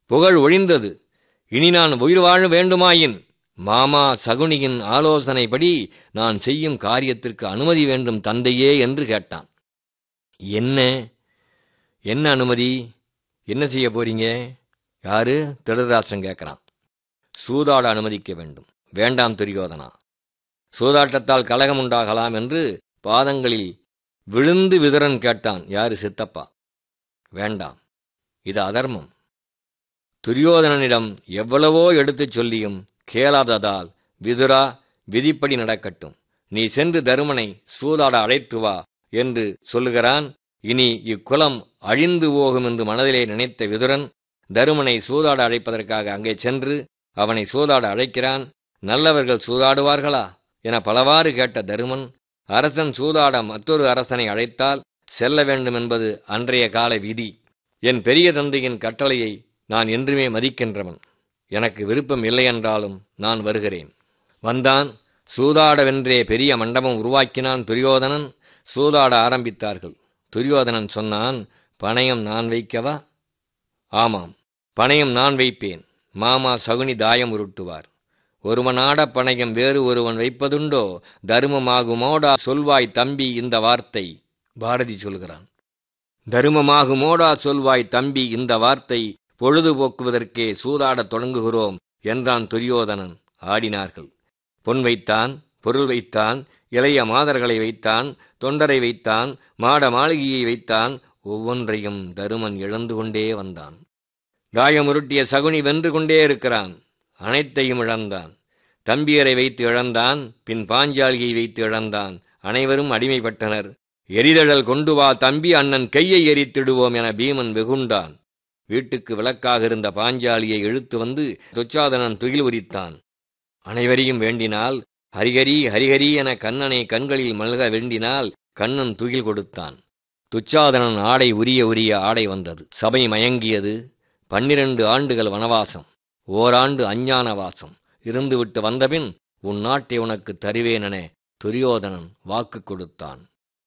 புகழ் ஒழிந்தது இனி நான் உயிர் வாழ வேண்டுமாயின் மாமா சகுனியின் ஆலோசனைப்படி நான் செய்யும் காரியத்திற்கு அனுமதி வேண்டும் தந்தையே என்று கேட்டான் என்ன என்ன அனுமதி என்ன செய்ய போறீங்க யாரு திருதராஷ்டிரன் கேட்குறான் சூதாட அனுமதிக்க வேண்டும் வேண்டாம் துரியோதனா சூதாட்டத்தால் கலகம் உண்டாகலாம் என்று பாதங்களில் விழுந்து விதுரன் கேட்டான் யாரு சித்தப்பா வேண்டாம் இது அதர்மம் துரியோதனனிடம் எவ்வளவோ எடுத்துச் சொல்லியும் கேளாததால் விதுரா விதிப்படி நடக்கட்டும் நீ சென்று தருமனை சூதாட அழைத்து வா என்று சொல்லுகிறான் இனி இக்குலம் அழிந்து போகும் என்று மனதிலே நினைத்த விதுரன் தருமனை சூதாட அழைப்பதற்காக அங்கே சென்று அவனை சூதாட அழைக்கிறான் நல்லவர்கள் சூதாடுவார்களா என பலவாறு கேட்ட தருமன் அரசன் சூதாட மற்றொரு அரசனை அழைத்தால் செல்ல வேண்டும் என்பது அன்றைய கால விதி என் பெரிய தந்தையின் கட்டளையை நான் என்றுமே மதிக்கின்றவன் எனக்கு விருப்பம் இல்லையென்றாலும் நான் வருகிறேன் வந்தான் சூதாடவென்றே பெரிய மண்டபம் உருவாக்கினான் துரியோதனன் சூதாட ஆரம்பித்தார்கள் துரியோதனன் சொன்னான் பணயம் நான் வைக்கவா ஆமாம் பணயம் நான் வைப்பேன் மாமா சகுனி தாயம் உருட்டுவார் ஒருவனாட பணயம் வேறு ஒருவன் வைப்பதுண்டோ தருமமாகுமோடா சொல்வாய் தம்பி இந்த வார்த்தை பாரதி சொல்கிறான் தருமமாகுமோடா சொல்வாய் தம்பி இந்த வார்த்தை பொழுதுபோக்குவதற்கே சூதாடத் தொடங்குகிறோம் என்றான் துரியோதனன் ஆடினார்கள் பொன் வைத்தான் பொருள் வைத்தான் இளைய மாதர்களை வைத்தான் தொண்டரை வைத்தான் மாட மாளிகையை வைத்தான் ஒவ்வொன்றையும் தருமன் இழந்து கொண்டே வந்தான் காயமுருட்டிய சகுனி வென்று கொண்டே இருக்கிறான் அனைத்தையும் இழந்தான் தம்பியரை வைத்து இழந்தான் பின் பாஞ்சாலியை வைத்து இழந்தான் அனைவரும் அடிமைப்பட்டனர் எரிதழல் கொண்டு வா தம்பி அண்ணன் கையை எரித்திடுவோம் என பீமன் வெகுண்டான் வீட்டுக்கு விளக்காக இருந்த பாஞ்சாலியை இழுத்து வந்து துச்சாதனன் துகில் உரித்தான் அனைவரையும் வேண்டினால் ஹரிஹரி ஹரிஹரி என கண்ணனை கண்களில் மல்க வேண்டினால் கண்ணன் துகில் கொடுத்தான் துச்சாதனன் ஆடை உரிய உரிய ஆடை வந்தது சபை மயங்கியது பன்னிரண்டு ஆண்டுகள் வனவாசம் ஓராண்டு அஞ்ஞான வாசம் இருந்துவிட்டு வந்தபின் உன் நாட்டை உனக்கு தருவேனென துரியோதனன் வாக்கு கொடுத்தான்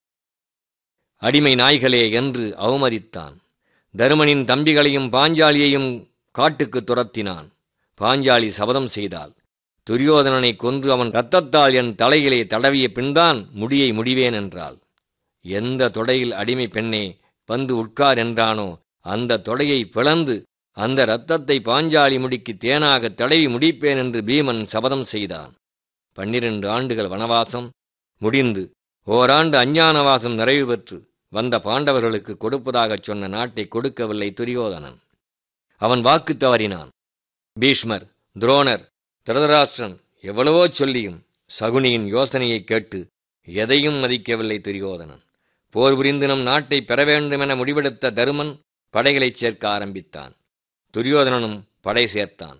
அடிமை நாய்களே என்று அவமதித்தான் தருமனின் தம்பிகளையும் பாஞ்சாலியையும் காட்டுக்கு துரத்தினான் பாஞ்சாலி சபதம் செய்தாள் துரியோதனனை கொன்று அவன் இரத்தத்தால் என் தலையிலே தடவிய பின்தான் முடியை முடிவேன் என்றாள் எந்த தொடையில் அடிமை பெண்ணே வந்து உட்கார் என்றானோ அந்த தொடையை பிளந்து அந்த இரத்தத்தை பாஞ்சாலி முடிக்கு தேனாக தடவி முடிப்பேன் என்று பீமன் சபதம் செய்தான் பன்னிரண்டு ஆண்டுகள் வனவாசம் முடிந்து ஓராண்டு அஞ்ஞானவாசம் நிறைவு பெற்று வந்த பாண்டவர்களுக்கு கொடுப்பதாகச் சொன்ன நாட்டை கொடுக்கவில்லை துரியோதனன் அவன் வாக்கு தவறினான் பீஷ்மர் துரோணர் திருதராஷ்டிரன் எவ்வளவோ சொல்லியும் சகுனியின் யோசனையை கேட்டு எதையும் மதிக்கவில்லை துரியோதனன் போர் புரிந்து நம் நாட்டை பெற வேண்டுமென முடிவெடுத்த தருமன் படைகளைச் சேர்க்க ஆரம்பித்தான் துரியோதனனும் படை சேர்த்தான்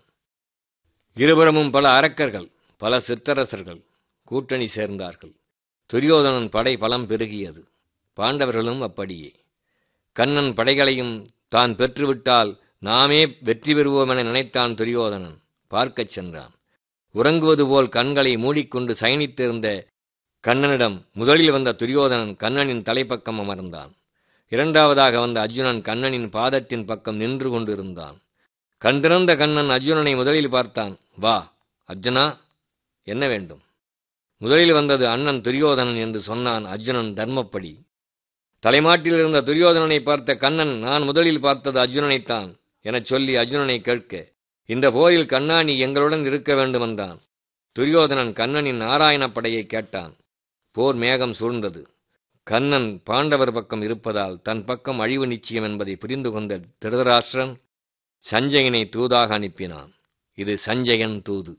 இருபுறமும் பல அரக்கர்கள் பல சித்தரசர்கள் கூட்டணி சேர்ந்தார்கள் துரியோதனன் படை பலம் பெருகியது பாண்டவர்களும் அப்படியே கண்ணன் படைகளையும் தான் பெற்றுவிட்டால் நாமே வெற்றி பெறுவோம் என நினைத்தான் துரியோதனன் பார்க்கச் சென்றான் உறங்குவது போல் கண்களை மூடிக்கொண்டு சயனித்திருந்த கண்ணனிடம் முதலில் வந்த துரியோதனன் கண்ணனின் தலைப்பக்கம் அமர்ந்தான் இரண்டாவதாக வந்த அர்ஜுனன் கண்ணனின் பாதத்தின் பக்கம் நின்று கொண்டிருந்தான் கண் திறந்த கண்ணன் அர்ஜுனனை முதலில் பார்த்தான் வா அர்ஜுனா என்ன வேண்டும் முதலில் வந்தது அண்ணன் துரியோதனன் என்று சொன்னான் அர்ஜுனன் தர்மப்படி தலைமாட்டில் இருந்த துரியோதனனை பார்த்த கண்ணன் நான் முதலில் பார்த்தது அர்ஜுனனைத்தான் எனச் சொல்லி அர்ஜுனனை கேட்க இந்த போரில் கண்ணா நீ எங்களுடன் இருக்க வேண்டுமென்றான் துரியோதனன் கண்ணனின் நாராயணப் படையை கேட்டான் போர் மேகம் சூழ்ந்தது கண்ணன் பாண்டவர் பக்கம் இருப்பதால் தன் பக்கம் அழிவு நிச்சயம் என்பதை புரிந்து கொண்ட திருதராஷ்டிரன் சஞ்சயனை தூதாக அனுப்பினான் இது சஞ்சயன் தூது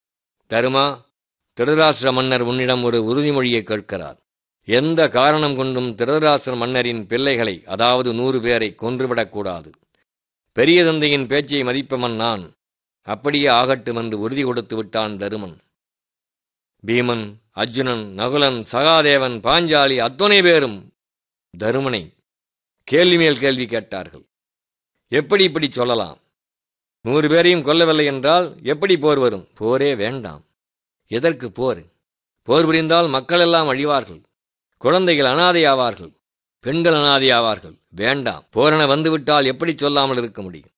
தருமா திருதராஷ்டிர மன்னர் உன்னிடம் ஒரு உறுதிமொழியை கேட்கிறார் எந்த காரணம் கொண்டும் திருதராஷ்டிர மன்னரின் பிள்ளைகளை அதாவது நூறு பேரை கொன்றுவிடக்கூடாது பெரிய தந்தையின் பேச்சை மதிப்பவன் நான் அப்படியே ஆகட்டும் என்று உறுதி கொடுத்து விட்டான் தருமன் பீமன் அர்ஜுனன் நகுலன் சகாதேவன் பாஞ்சாலி அத்துணை பேரும் தருமனை கேள்வி மேல் கேள்வி கேட்டார்கள் எப்படி இப்படி சொல்லலாம் நூறு பேரையும் கொல்லவில்லை என்றால் எப்படி போர் வரும் போரே வேண்டாம் எதற்கு போர் போர் புரிந்தால் மக்கள் எல்லாம் அழிவார்கள் குழந்தைகள் அனாதையாவார்கள் பெண்கள் அனாதையாவார்கள் வேண்டாம் போரென வந்துவிட்டால் எப்படி சொல்லாமல் இருக்க முடியும்